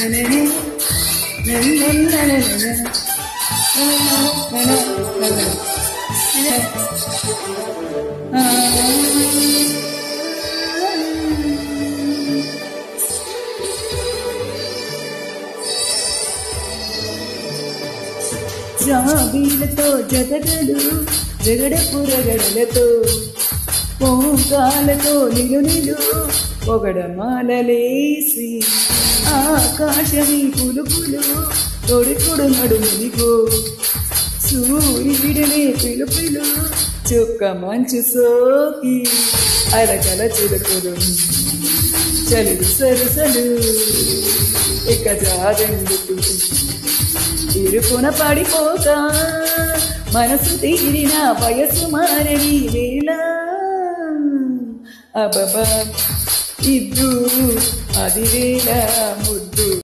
జాబీలతో జతగడు జగడపు రగడలతో పోగాలతో నిలు నిలు పొగడమాలలేసి ఆకాశమి పులుపులు తొడికుడు నడుమునిగో సూర్యుడినే పిలుపులు చుక్క మంచు సోకి అడగల చిరుకులు చలి సరుసలు ఇక జారెందుకు ఇరుకున పడిపోక మనసు తీరిన వయసు మారని వేళ అబబా ఇద్దు అది వేళ ముద్దు